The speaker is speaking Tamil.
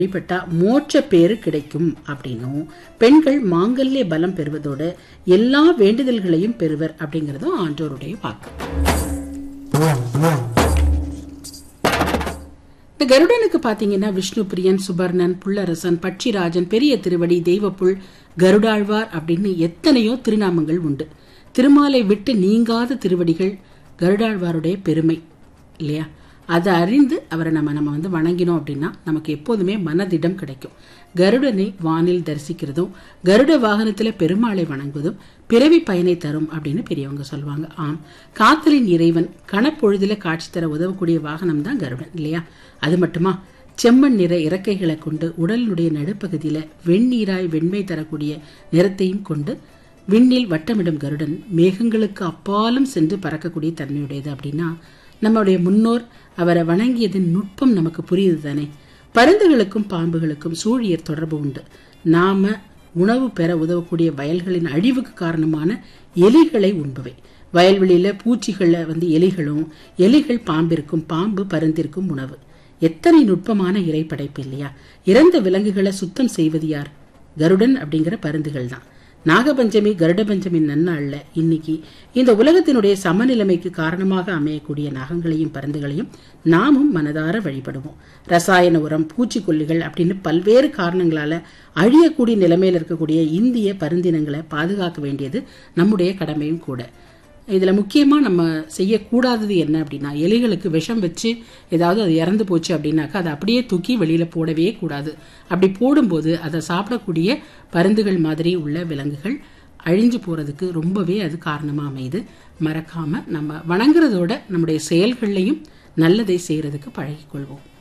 வழிபட்டா மோட்ச பேரு கிடைக்கும் அப்படின்னும் பெண்கள் மாங்கல்ய பலம் பெறுவதோட எல்லா வேண்டுதல்களையும் பெறுவர் அப்படிங்கறதும் ஆன்றோருடைய வாக்கு இந்த கருடனுக்கு பாத்தீங்கன்னா விஷ்ணு பிரியன் சுபர்ணன் புல்லரசன் பட்சிராஜன் பெரிய திருவடி தெய்வப்புல் கருடாழ்வார் அப்படின்னு எத்தனையோ திருநாமங்கள் உண்டு திருமாலை விட்டு நீங்காத திருவடிகள் கருடாழ்வாருடைய பெருமை இல்லையா அதை அறிந்து அவரை நம்ம நம்ம வந்து வணங்கினோம் அப்படின்னா நமக்கு எப்போதுமே மனதிடம் கிடைக்கும் கருடனை வானில் தரிசிக்கிறதும் கருட வாகனத்துல பெருமாளை வணங்குவதும் பிறவி பயனை தரும் அப்படின்னு பெரியவங்க சொல்லுவாங்க ஆம் காத்தலின் இறைவன் கணப்பொழுதுல காட்சி தர உதவக்கூடிய வாகனம் தான் கருடன் இல்லையா அது மட்டுமா செம்மண் நிற இறக்கைகளை கொண்டு உடலினுடைய நடுப்பகுதியில வெண்ணீராய் வெண்மை தரக்கூடிய நிறத்தையும் கொண்டு விண்ணில் வட்டமிடும் கருடன் மேகங்களுக்கு அப்பாலும் சென்று பறக்கக்கூடிய தன்மையுடையது அப்படின்னா நம்முடைய முன்னோர் அவரை வணங்கியதன் நுட்பம் நமக்கு புரியுது தானே பருந்துகளுக்கும் பாம்புகளுக்கும் சூழியர் தொடர்பு உண்டு நாம உணவு பெற உதவக்கூடிய வயல்களின் அழிவுக்கு காரணமான எலிகளை உண்பவை வயல்வெளியில பூச்சிகள்ல வந்து எலிகளும் எலிகள் பாம்பிற்கும் பாம்பு பருந்திற்கும் உணவு எத்தனை நுட்பமான இறை படைப்பு இல்லையா இறந்த விலங்குகளை சுத்தம் செய்வது யார் கருடன் அப்படிங்கிற பருந்துகள் தான் நாகபஞ்சமி கருட பஞ்சமி நன்னாள்ல இன்னைக்கு இந்த உலகத்தினுடைய சமநிலைமைக்கு காரணமாக அமையக்கூடிய நாகங்களையும் பருந்துகளையும் நாமும் மனதார வழிபடுவோம் ரசாயன உரம் பூச்சிக்கொல்லிகள் அப்படின்னு பல்வேறு காரணங்களால அழியக்கூடிய நிலைமையில் இருக்கக்கூடிய இந்திய பருந்தினங்களை பாதுகாக்க வேண்டியது நம்முடைய கடமையும் கூட இதுல முக்கியமா நம்ம செய்யக்கூடாதது என்ன அப்படின்னா எலிகளுக்கு விஷம் வச்சு ஏதாவது அது இறந்து போச்சு அப்படின்னாக்கா அதை அப்படியே தூக்கி வெளியில போடவே கூடாது அப்படி போடும்போது அதை சாப்பிடக்கூடிய பருந்துகள் மாதிரி உள்ள விலங்குகள் அழிஞ்சு போறதுக்கு ரொம்பவே அது காரணமா அமையுது மறக்காம நம்ம வணங்குறதோட நம்முடைய செயல்கள்லையும் நல்லதை செய்யறதுக்கு பழகிக்கொள்வோம்